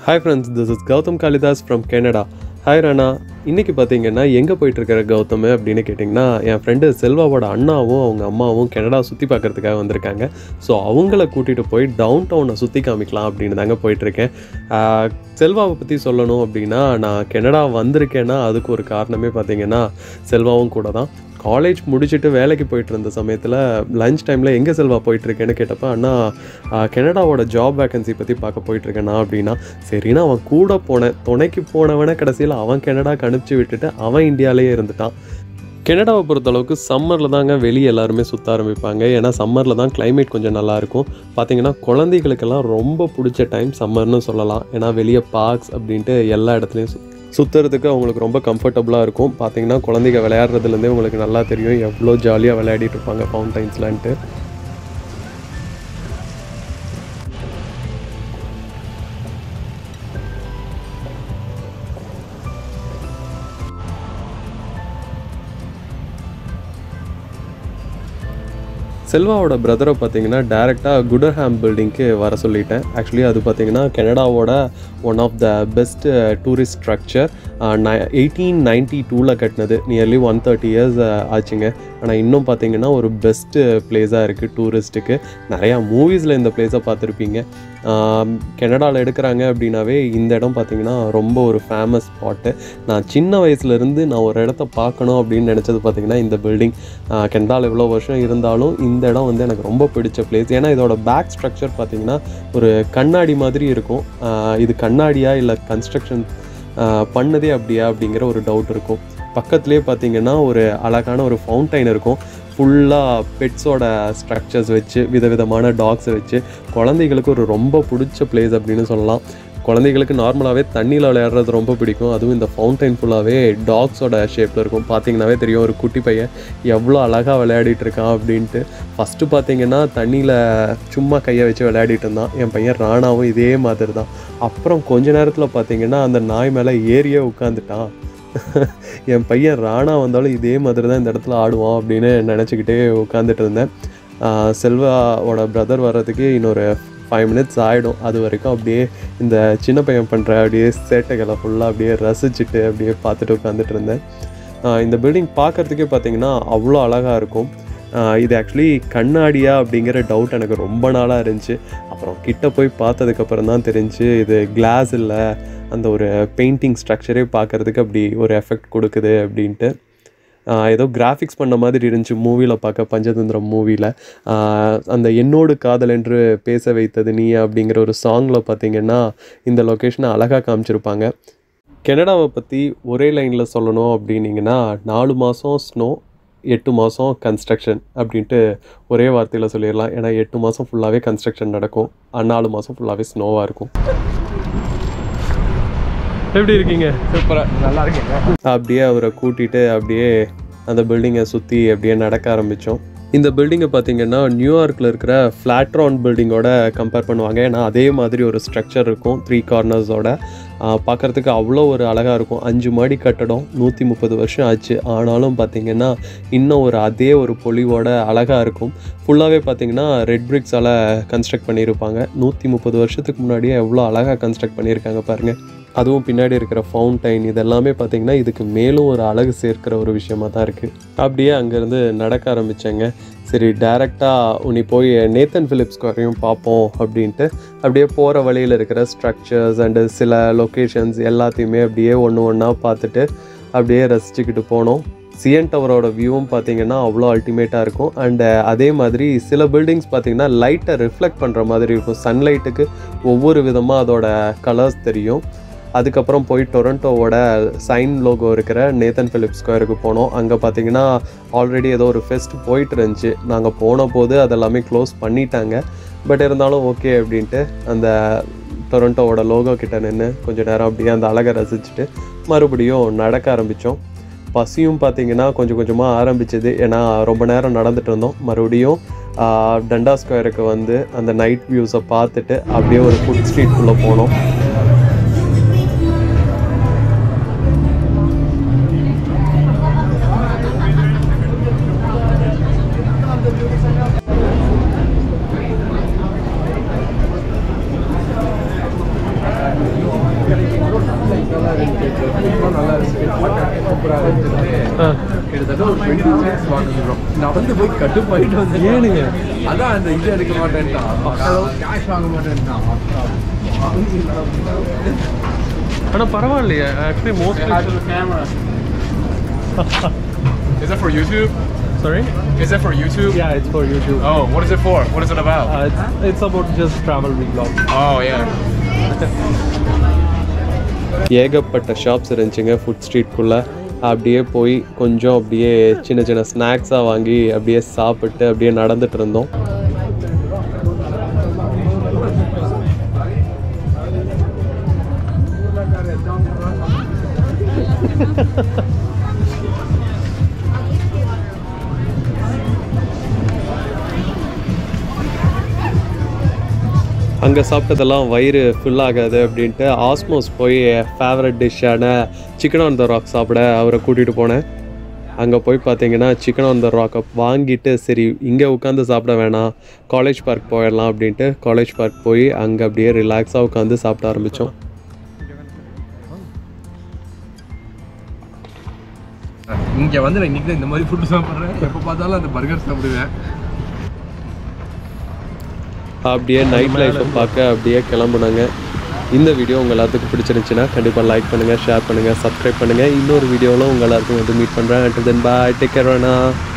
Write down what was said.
Hi friends this is Gautham Kalidas from Canada hi Rana இன்றைக்கி பார்த்தீங்கன்னா எங்கே போயிட்டுருக்கிற கௌதம் அப்படின்னு கேட்டிங்கன்னா என் ஃப்ரெண்டு செல்வாவோட அண்ணாவும் அவங்க அம்மாவும் கனடா சுற்றி பார்க்கறதுக்காக வந்திருக்காங்க ஸோ அவங்கள கூட்டிகிட்டு போய் டவுன் டவுனை சுற்றி காமிக்கலாம் அப்படின்னு தாங்க போயிட்டுருக்கேன் ஆஹ், செல்வாவை பற்றி சொல்லணும் அப்படின்னா நான் கனடா வந்திருக்கேன்னா அதுக்கு ஒரு காரணமே பார்த்தீங்கன்னா செல்வாவும் கூட தான் காலேஜ் முடிச்சுட்டு வேலைக்கு போயிட்டு இருந்த சமயத்தில் லஞ்ச் டைமில் எங்கே செல்வா போயிட்டுருக்கேன்னு கேட்டப்ப அண்ணா ஆஹ், கனடாவோட ஜாப் வேகன்சி பற்றி பார்க்க போயிட்டுருக்கேண்ணா அப்படின்னா சரின்னா அவன் கூட போனேன் துணைக்கு போனவனை கடைசியில் அவன் கனடாக்கு அனுப்பிச்சி விட்டுட்டு அவன் இந்தியாவிலேயே இருந்துட்டான் கனடாவை பொறுத்தளவுக்கு சம்மரில் தாங்க வெளியே எல்லாருமே சுற்ற ஆரம்பிப்பாங்க ஏன்னா சம்மரில் தான் climate கொஞ்சம் நல்லாயிருக்கும் பார்த்தீங்கன்னா குழந்தைகளுக்கெல்லாம் ரொம்ப பிடிச்ச டைம் சம்மர்னு சொல்லலாம் ஏன்னா வெளியே பார்க்ஸ் அப்படின்ட்டு எல்லா இடத்துலையும் சு சுற்றுறதுக்கு அவங்களுக்கு ரொம்ப கம்ஃபர்டபுளாக இருக்கும் பார்த்தீங்கன்னா குழந்தைங்க விளையாடுறதுலேருந்தே உங்களுக்கு நல்லா தெரியும் எவ்வளோ ஜாலியாக விளையாடிட்டு இருப்பாங்க ஃபவுண்டைன்ஸ்லான்ட்டு செல்வாவோட பிரதரை பார்த்தீங்கன்னா டேரெக்டாக குடர்ஹாம் பில்டிங்க்கு வர சொல்லிட்டேன் ஆக்சுவலி அது பார்த்தீங்கன்னா கனடாவோட one of the best tourist structure eighteen ninety டூவில் கட்டினது நியர்லி ஒன் தேர்ட்டி இயர்ஸ் ஆச்சுங்க ஆனால் இன்னும் பார்த்தீங்கன்னா ஒரு பெஸ்ட்டு பிளேஸாக இருக்குது டூரிஸ்ட்டுக்கு நிறையா மூவிஸில் இந்த பிளேஸை பார்த்துருப்பீங்க கனடாவில் எடுக்கிறாங்க அப்படின்னாவே இந்த இடம் பார்த்தீங்கன்னா ரொம்ப ஒரு ஃபேமஸ் ஸ்பாட்டு நான் சின்ன வயசுலேருந்து நான் ஒரு இடத்த பார்க்கணும் அப்படின்னு நினச்சது பார்த்தீங்கன்னா இந்த பில்டிங் கனடாவில் இவ்வளோ வருஷம் இருந்தாலும் இந்த இடம் வந்து எனக்கு ரொம்ப பிடிச்ச பிளேஸ் ஏன்னா இதோட பேக் ஸ்ட்ரக்சர் பார்த்தீங்கன்னா ஒரு கண்ணாடி மாதிரி இருக்கும் ஆஹ் இது கண்ணாடியா இல்லை கன்ஸ்ட்ரக்ஷன் பண்ணதே அப்படியா அப்படிங்கிற ஒரு டவுட் இருக்கும் பக்கத்துலேயே பார்த்தீங்கன்னா ஒரு அழகான ஒரு ஃபவுண்டைன் இருக்கும் ஃபுல்லாக பெட்ஸோட ஸ்ட்ரக்சர்ஸ் வச்சு விதவிதமான டாக்ஸை வச்சு குழந்தைகளுக்கு ஒரு ரொம்ப பிடிச்ச பிளேஸ் அப்படின்னு சொல்லலாம் குழந்தைகளுக்கு நார்மலாகவே தண்ணியில் விளையாடுறது ரொம்ப பிடிக்கும் அதுவும் இந்த ஃபவுண்டைன் ஃபுல்லாகவே டாக்ஸோட ஷேப்பில் இருக்கும் பார்த்தீங்கன்னாவே தெரியும் ஒரு குட்டி பையன் எவ்வளோ அழகாக விளையாடிட்டு இருக்கான் அப்படின்ட்டு ஃபஸ்ட்டு பார்த்தீங்கன்னா தண்ணியில் சும்மா கையை வச்சு விளையாடிட்டு இருந்தான் என் பையன் ராணாவும் இதே மாதிரி தான் அப்புறம் கொஞ்ச நேரத்தில் பார்த்தீங்கன்னா அந்த நாய் மேலே ஏறியே உட்காந்துட்டான் என் பையன் ராணா வந்தாலும் இதே மாதிரி தான் இந்த இடத்துல ஆடுவான் அப்படின்னு நினச்சிக்கிட்டே உட்காந்துட்டு இருந்தேன் ஆஹ் செல்வாவோட பிரதர் வர்றதுக்கு இன்னொரு ஃபைவ் மினிட்ஸ் ஆகிடும் அது வரைக்கும் அப்படியே இந்த சின்ன பையன் பண்ணுற அப்படியே சேட்டைகளை ஃபுல்லாக அப்படியே ரசிச்சுட்டு அப்படியே பார்த்துட்டு உட்காந்துட்டு இருந்தேன் ஆஹ் இந்த பில்டிங் பார்க்குறதுக்கே பார்த்தீங்கன்னா அவ்வளோ அழகாக இருக்கும் ஆஹ் இது ஆக்சுவலி கண்ணாடியா அப்படிங்கிற டவுட் எனக்கு ரொம்ப நாளாக இருந்துச்சு அப்புறம் கிட்ட போய் பார்த்ததுக்கப்புறம் தான் தெரிஞ்சு இது கிளாஸ் இல்லை அந்த ஒரு பெயிண்டிங் ஸ்ட்ரக்சரே பார்க்குறதுக்கு அப்படி ஒரு எஃபெக்ட் கொடுக்குது அப்படின்ட்டு ஆஹ் ஏதோ கிராஃபிக்ஸ் பண்ண மாதிரி இருந்துச்சு மூவியில் பார்க்க பஞ்சதந்திரம் மூவியில் அந்த என்னோடு காதல் என்று பேச வைத்தது நீ அப்படிங்கிற ஒரு சாங்கில் பார்த்தீங்கன்னா இந்த லொக்கேஷனை அழகாக காமிச்சிருப்பாங்க கனடாவை பற்றி ஒரே லைனில் சொல்லணும் அப்படின்னீங்கன்னா நாலு மாதம் ஸ்னோ எட்டு மாதம் கன்ஸ்ட்ரக்ஷன் அப்படின்ட்டு ஒரே வார்த்தையில் சொல்லிடலாம் ஏன்னா எட்டு மாதம் ஃபுல்லாகவே கன்ஸ்ட்ரக்ஷன் நடக்கும் அஹ் நாலு மாதம் ஃபுல்லாகவே ஸ்னோவாக இருக்கும் எப்படி இருக்கீங்க சூப்பராக நல்லா இருக்கீங்க அப்படியே அவரை கூட்டிகிட்டு அப்படியே அந்த பில்டிங்கை சுற்றி அப்படியே நடக்க ஆரம்பித்தோம் இந்த பில்டிங்கை பார்த்தீங்கன்னா நியூயார்க்கில் இருக்கிற ஃப்ளாட்ரான் பில்டிங்கோட கம்பேர் பண்ணுவாங்க ஏன்னா அதே மாதிரி ஒரு ஸ்ட்ரக்சர் இருக்கும் த்ரீ கார்னர்ஸோட பார்க்குறதுக்கு அவ்வளோ ஒரு அழகாக இருக்கும் அஞ்சு மாடி கட்டடம் நூற்றி முப்பது வருஷம் ஆச்சு ஆனாலும் பார்த்தீங்கன்னா இன்னும் ஒரு அதே ஒரு பொலிவோட அழகாக இருக்கும் ஃபுல்லாகவே பார்த்தீங்கன்னா ரெட் பிரிக்ஸால் கன்ஸ்ட்ரக்ட் பண்ணியிருப்பாங்க நூற்றி முப்பது வருஷத்துக்கு முன்னாடியே எவ்வளோ அழகாக கன்ஸ்ட்ரக்ட் பண்ணியிருக்காங்க பாருங்கள் அதுவும் பின்னாடி இருக்கிற ஃபவுண்டைன் இதெல்லாமே பார்த்தீங்கன்னா இதுக்கு மேலும் ஒரு அழகு சேர்க்கிற ஒரு விஷயமா தான் இருக்குது அப்படியே அங்கேருந்து நடக்க ஆரம்பித்தேங்க சரி டேரெக்டாக உனி போய் நேத்தன் ஃபிலிப்ஸ் வரையும் பார்ப்போம் அப்படின்ட்டு அப்படியே போகிற வழியில் இருக்கிற ஸ்ட்ரக்சர்ஸ் அண்டு சில லொக்கேஷன்ஸ் எல்லாத்தையுமே அப்படியே ஒன்று ஒன்றா பார்த்துட்டு அப்படியே ரசிச்சுக்கிட்டு போனோம் சிஎன் டவரோட வியூவும் பார்த்தீங்கன்னா அவ்வளோ அல்டிமேட்டாக இருக்கும் அண்டு அதே மாதிரி சில பில்டிங்ஸ் பார்த்தீங்கன்னா லைட்டை ரிஃப்ளெக்ட் பண்ணுற மாதிரி இருக்கும் சன்லைட்டுக்கு ஒவ்வொரு விதமாக அதோட கலர்ஸ் தெரியும் அதுக்கப்புறம் போய் டொரண்டோவோட சைன் லோகோ இருக்கிற நேத்தன் பிலிப் ஸ்கொயருக்கு போனோம் அங்கே பார்த்தீங்கன்னா ஆல்ரெடி ஏதோ ஒரு ஃபெஸ்ட் போயிட்டு இருந்துச்சு நாங்கள் போன போது அதெல்லாமே க்ளோஸ் பண்ணிட்டாங்க பட் இருந்தாலும் ஓகே அப்படின்ட்டு அந்த டொரண்டோவோட லோகோ கிட்ட நின்று கொஞ்சம் நேரம் அப்படியே அந்த அழகை ரசிச்சுட்டு மறுபடியும் நடக்க ஆரம்பித்தோம் பசியும் பார்த்தீங்கன்னா கொஞ்சம் கொஞ்சமாக ஆரம்பிச்சது ஏன்னா ரொம்ப நேரம் நடந்துட்டு இருந்தோம் மறுபடியும் ஆஹ், டண்டா ஸ்கொயருக்கு வந்து அந்த நைட் வியூஸை பார்த்துட்டு அப்படியே ஒரு ஃபுட் ஸ்ட்ரீட்குள்ளே போனோம் சூப்பராக இருந்துச்சு கிட்டத்தட்ட ஒரு டுவெண்ட்டி மினிட்ஸ் வாங்குறோம் நான் வந்து போய் கட்டுப்பாயிட்டு வந்து ஏனுங்க? அதான் அந்த இது எடுக்க மாட்டேன்ட்டான் கேஷ் வாங்க மாட்டேன்ட்டான் ஆனால் பரவாயில்லையே actually mostly Is that for YouTube? Sorry Is that for YouTube? Yeah, it's for YouTube. Oh, what is it for? What is it about? Uh, it's, it's about just travel vlog. Oh, yeah. ஏகப்பட்ட shops இருந்துச்சுங்க food ஸ்ட்ரீட்குள்ளே அப்படியே போய் கொஞ்சம் அப்படியே சின்ன சின்ன ஸ்நாக்ஸாக வாங்கி அப்படியே சாப்பிட்டு அப்படியே நடந்துட்டு இருந்தோம் அங்கே சாப்பிட்டதெல்லாம் வயிறு ஃபில் ஆகாது அப்படின்ட்டு ஆஸ்மோஸ் போய் ஃபேவரட் டிஷ்ஷான சிக்கன் ஆன் த ராக் சாப்பிட அவரை கூட்டிகிட்டு போனேன் அங்கே போய் பார்த்தீங்கன்னா சிக்கன் ஆன் த ராக்கை வாங்கிட்டு சரி இங்கே உட்காந்து சாப்பிட வேணாம் காலேஜ் பார்க் போயிடலாம் அப்படின்ட்டு காலேஜ் பார்க் போய் அங்கே அப்படியே ரிலாக்ஸாக உட்காந்து சாப்பிட ஆரம்பித்தோம் இங்கே வந்து நான் இன்னைக்கு இந்த மாதிரி ஃபுட்டு சாப்பிட்றேன் எப்போ பார்த்தாலும் அந்த பர்கர் சாப்பிடுவேன் அப்படியே நைட் லைஃப்பை பார்க்க அப்படியே கிளம்புனாங்க இந்த வீடியோ உங்கள் எல்லாத்துக்கும் பிடிச்சிருந்துச்சுன்னா கண்டிப்பாக லைக் பண்ணுங்கள் ஷேர் பண்ணுங்கள் சப்ஸ்கிரைப் பண்ணுங்கள் இன்னொரு வீடியோவில் உங்கள் எல்லாருக்கும் வந்து மீட் பண்ணுறேன் and then bye take care வேணா